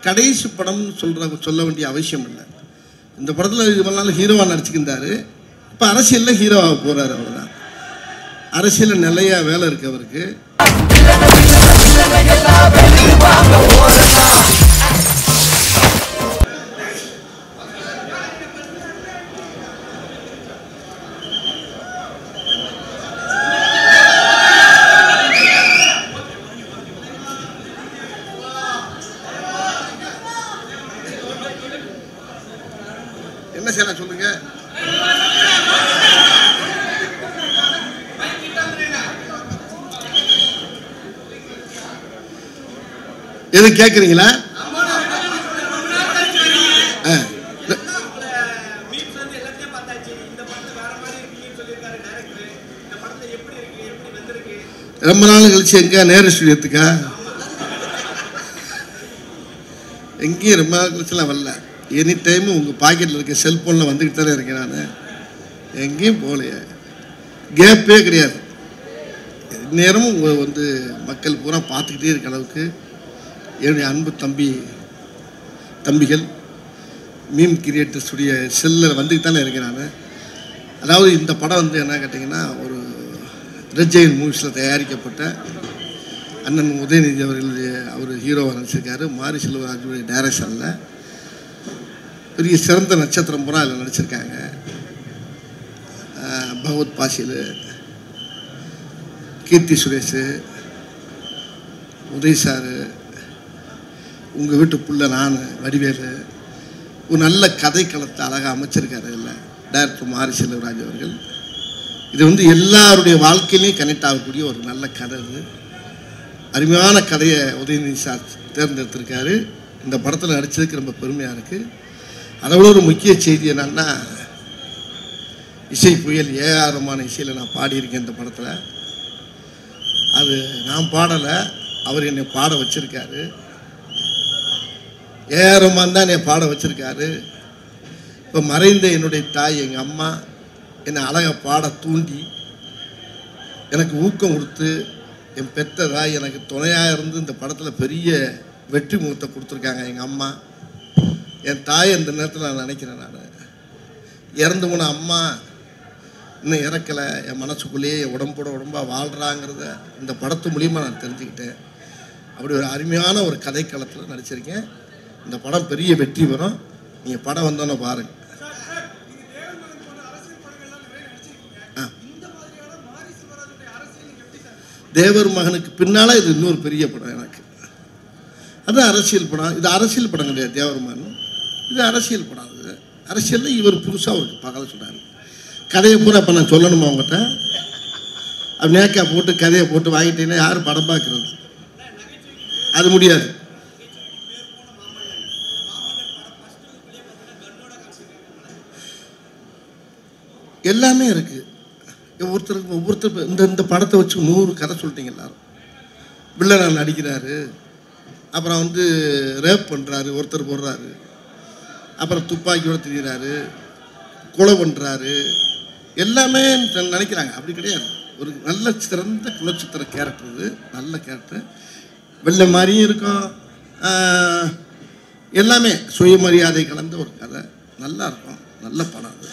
கடைசி படம்னு சொல்ற சொல்ல வேண்டிய அவசியம் இல்லை இந்த படத்தில் இவ்வளவு நாள் ஹீரோவாக நடிச்சுக்கிருந்தாரு இப்போ அரசியலில் ஹீரோவாக போகிறாரு அவ்வளோதான் அரசியலில் நிலையா வேலை இருக்கு அவருக்கு என்ன செய்யலாம் சொல்லுங்க எது கேட்குறீங்களா ஆ மீம்ஸ் வந்து எல்லாத்தையும் பார்த்தாச்சு இந்த படத்துல வேற மாதிரி இருக்குன்னு சொல்லியிருக்காரு டேரக்டர் இந்த படத்துல எப்படி இருக்கு எப்படி வந்திருக்கு ரொம்ப நாள் கழிச்சு எங்க நேரு ஸ்டுடியோத்துக்கா எங்கேயும் ரொம்ப நாள் கழிச்சுலாம் வரல எனி டைம் உங்கள் பாக்கெட்டில் இருக்க செல்ஃபோனில் வந்துக்கிட்டு தானே இருக்கேன் நான் எங்கேயும் போகலையே கேப்பே கிடையாது நேரமும் உங்கள் வந்து மக்கள் பூரா பார்த்துக்கிட்டே இருக்க அளவுக்கு என்னுடைய அன்பு தம்பி தம்பிகள் மீம் கிரியேட்டர்ஸுடைய செல்லில் வந்துக்கிட்டு தானே இருக்கேன் நான் அதாவது இந்த படம் வந்து என்ன கேட்டிங்கன்னா ஒரு ரெட் ஜெயின் மூவிஸில் தயாரிக்கப்பட்ட அண்ணன் உதயநிதி அவர்களுடைய அவர் ஹீரோவாக நடிச்சிருக்காரு மாரி செல்வராஜுடைய டைரக்ஷனில் பெரிய சிறந்த நட்சத்திரம் பூரா அதில் நடிச்சிருக்காங்க ஆஹ் பகவத் பாசில் கீர்த்தி சுரேஷ் உதய் சாரு உங்கள் வீட்டு புள்ள நான் வடிவேலு ஒரு நல்ல கதைக்களத்தை அழகாக அமைச்சிருக்காரு இல்லை டைரக்டர் மாரி செல்வராஜ் அவர்கள் இது வந்து எல்லாருடைய வாழ்க்கையிலையும் கனெக்ட் ஆகக்கூடிய ஒரு நல்ல கதை இது அருமையான கதையை உதயநிதி சார் தேர்ந்தெடுத்திருக்காரு இந்த படத்தில் நடிச்சதுக்கு ரொம்ப பெருமையாக இருக்குது அதை விட ஒரு முக்கிய செய்தி என்னன்னா இசை புயல் ஏஆரமான இசையில் நான் பாடியிருக்கேன் இந்த படத்தில் அது நான் பாடலை அவர் என்னை பாட வச்சிருக்காரு ஏஆரமான் தான் என்னை பாட வச்சிருக்காரு இப்போ மறைந்த என்னுடைய தாய் எங்கள் அம்மா என்னை அழகாக பாட தூண்டி எனக்கு ஊக்கம் கொடுத்து என் பெத்த தாய் எனக்கு துணையாக இருந்து இந்த படத்தில் பெரிய வெற்றி முகத்தை கொடுத்துருக்காங்க எங்கள் அம்மா என் தாய் இந்த நேரத்தில் நான் நினைக்கிறேன் நான் இறந்து போன அம்மா இன்னும் இறக்கலை என் மனசுக்குள்ளேயே என் உடம்போட உடம்பாக வாழ்கிறாங்கிறத இந்த படத்து மூலியமாக நான் தெரிஞ்சுக்கிட்டேன் அப்படி ஒரு அருமையான ஒரு கதைக்களத்தில் நடிச்சிருக்கேன் இந்த படம் பெரிய வெற்றி பெறும் நீங்கள் படம் வந்தோன்னே பாருங்கள் தேவர் மகனுக்கு பின்னால இது இன்னொரு பெரிய படம் எனக்கு அது அரசியல் படம் இது அரசியல் படம் கிடையாது தேவர் மகன் இது அரசியல் படம் அது அரசியலில் இவர் புதுசாக ஒரு பகல சொல்கிறாரு கதையை பூரா இப்போ நான் சொல்லணுமா உங்கள்கிட்ட அப்படி நேக்கா போட்டு கதையை போட்டு வாங்கிட்டீங்கன்னா யார் படம் பார்க்குறது அது முடியாது எல்லாமே இருக்குது ஒவ்வொருத்தருக்கு ஒவ்வொருத்தர் இந்த இந்த படத்தை வச்சு நூறு கதை சொல்லிட்டீங்க எல்லாரும் வில்லன் நடிக்கிறாரு அப்புறம் வந்து ரேப் பண்ணுறாரு ஒருத்தர் போடுறாரு அப்புறம் துப்பாக்கியோட திரிகிறாரு கொலை பண்ணுறாரு எல்லாமே த- நினைக்கிறாங்க அப்படி கிடையாது ஒரு நல்ல சிறந்த குலச்சித்திர கேரக்டர் இது நல்ல கேரக்டர் வெள்ளை மாதிரியும் இருக்கும் ஆஹ், எல்லாமே சுயமரியாதை கலந்த ஒரு கதை நல்லா இருக்கும் நல்ல படம் அது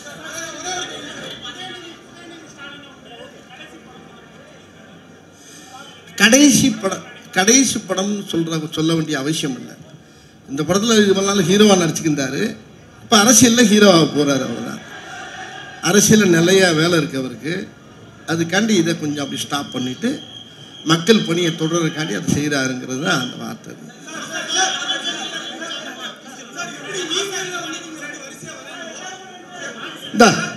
கடைசி படம் கடைசி படம்னு சொல்ற சொல்ல வேண்டிய அவசியம் இல்லை இந்த படத்தில் இவ்வளவு நாள் ஹீரோவாக நடிச்சுக்கிருந்தாரு இப்போ அரசியலில் ஹீரோவாக போகிறாரு அவ்வளோதான் அரசியலில் நிலையா வேலை இருக்கு அவருக்கு அதுக்காண்டி இதை கொஞ்சம் அப்படி ஸ்டாப் பண்ணிட்டு மக்கள் பணியை தொடர்றதுக்காண்டி அதை செய்கிறாருங்கிறது தான் அந்த வார்த்தை அது. இந்தா